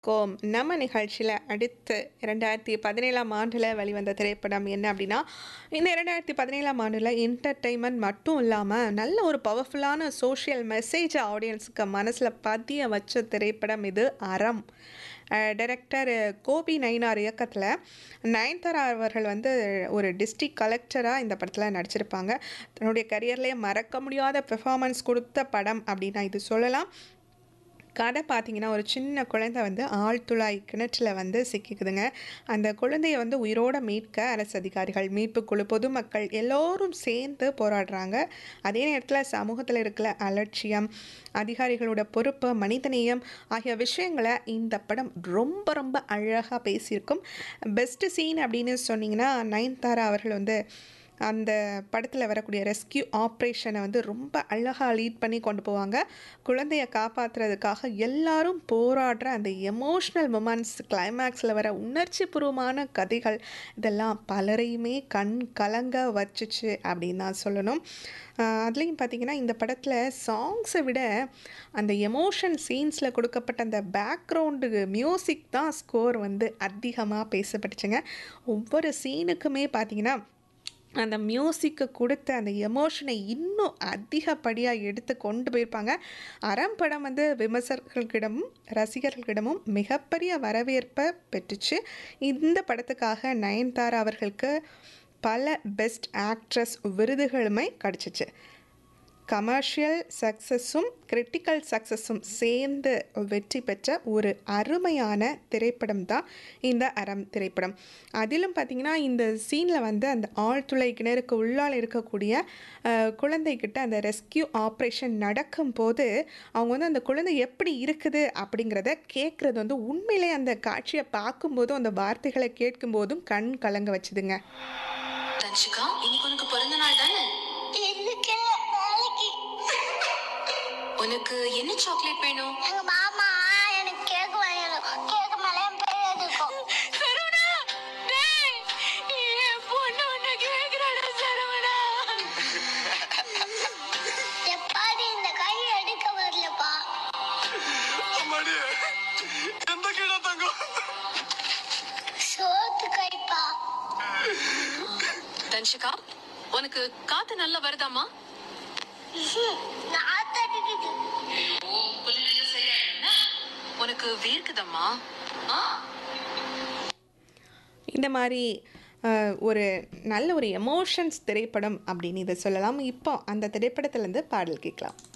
கோம் நம்ம நிகழ்ச்சியில் அடுத்து ரெண்டாயிரத்தி பதினேழாம் ஆண்டில் வெளிவந்த திரைப்படம் என்ன அப்படின்னா இந்த ரெண்டாயிரத்தி பதினேழாம் ஆண்டில் என்டர்டெயின்மெண்ட் மட்டும் இல்லாமல் நல்ல ஒரு பவர்ஃபுல்லான சோஷியல் மெசேஜ் ஆடியன்ஸுக்கு மனசில் பதிய வச்ச திரைப்படம் இது அறம் டைரக்டர் கோபி நயினார் இயக்கத்தில் நயன்தாரா அவர்கள் வந்து ஒரு டிஸ்ட்ரிக்ட் கலெக்டராக இந்த படத்தில் நடிச்சிருப்பாங்க தன்னுடைய கரியர்லேயே மறக்க முடியாத பெர்ஃபார்மன்ஸ் கொடுத்த படம் அப்படின்னா இது சொல்லலாம் கதை பார்த்தீங்கன்னா ஒரு சின்ன குழந்தை வந்து ஆழ்துளாய் கிணற்றில் வந்து சிக்கிக்குதுங்க அந்த குழந்தைய வந்து உயிரோட மீட்க அரசு அதிகாரிகள் மீட்பு குழு பொதுமக்கள் எல்லோரும் சேர்ந்து போராடுறாங்க அதே நேரத்தில் சமூகத்தில் இருக்கிற அலட்சியம் அதிகாரிகளோட பொறுப்பு மனிதநேயம் ஆகிய விஷயங்களை இந்த படம் ரொம்ப ரொம்ப அழகாக பேசியிருக்கும் பெஸ்ட்டு சீன் அப்படின்னு சொன்னீங்கன்னா நயன்தாரா அவர்கள் வந்து அந்த படத்தில் வரக்கூடிய ரெஸ்கியூ ஆப்ரேஷனை வந்து ரொம்ப அழகாக லீட் பண்ணி கொண்டு போவாங்க குழந்தைய காப்பாற்றுறதுக்காக எல்லாரும் போராடுற அந்த எமோஷ்னல் மூமெண்ட்ஸ் கிளைமேக்ஸில் வர உணர்ச்சி பூர்வமான கதைகள் இதெல்லாம் பலரையுமே கண் கலங்க வச்சுச்சு அப்படின்னு தான் சொல்லணும் அதுலேயும் பார்த்தீங்கன்னா இந்த படத்தில் சாங்ஸை விட அந்த எமோஷன் சீன்ஸில் கொடுக்கப்பட்ட அந்த பேக்ரவுண்டு மியூசிக் தான் ஸ்கோர் வந்து அதிகமாக பேசப்பட்டுச்சுங்க ஒவ்வொரு சீனுக்குமே பார்த்தீங்கன்னா அந்த மியூசிக்கு கொடுத்த அந்த எமோஷனை இன்னும் அதிகப்படியாக எடுத்து கொண்டு போயிருப்பாங்க அறம் படம் வந்து விமர்சகர்களிடமும் ரசிகர்களிடமும் மிகப்பெரிய வரவேற்பை பெற்றுச்சு இந்த படத்துக்காக நயன்தாரா அவர்களுக்கு பல பெஸ்ட் ஆக்ட்ரஸ் விருதுகளுமே கிடச்சிச்சு கமர்ஷியல் சக்ஸஸும் கிரிட்டிக்கல் சக்ஸஸும் சேர்ந்து வெற்றி பெற்ற ஒரு அருமையான திரைப்படம் தான் இந்த அறம் திரைப்படம் அதிலும் பார்த்திங்கன்னா இந்த சீனில் வந்து அந்த ஆழ்துளை கிணறுக்கு உள்ளால் இருக்கக்கூடிய குழந்தைகிட்ட அந்த ரெஸ்கியூ ஆப்ரேஷன் நடக்கும்போது அவங்க வந்து அந்த குழந்தை எப்படி இருக்குது அப்படிங்கிறத கேட்குறது வந்து உண்மையிலே அந்த காட்சியை பார்க்கும்போதும் அந்த வார்த்தைகளை கேட்கும்போதும் கண் கலங்க வச்சுதுங்க தன்ஷிகா இன்னைக்கு உனக்கு பிறந்த நாள் தானே இன்னைக்கு இல்ல, நாளைக்கு உனக்கு என்ன சாக்லேட் வேணும் எங்க மாமா எனக்கு கேக் வாங்கணும் கேக் மேல என் பேர் இருக்கும் சரவணா டேய் என் பொண்ணு உன்னை கேக்குறாடா சரவணா எப்பாடி இந்த கை எடுக்க வரலப்பா அம்மாடி எந்த கீழே தங்கம் சோத்து கைப்பா தன்ஷிகா உனக்கு காத்து நல்லா வருதாமா நான் தட்டிக்கிட்டு உனக்கு வேர்க்குதம்மா ஆ? இந்த மாதிரி அஹ், ஒரு நல்ல ஒரு எமோஷன்ஸ் திரைப்படம் அப்படின்னு இதை சொல்லலாம் இப்போ அந்த திரைப்படத்துலேருந்து பாடல் கேட்கலாம்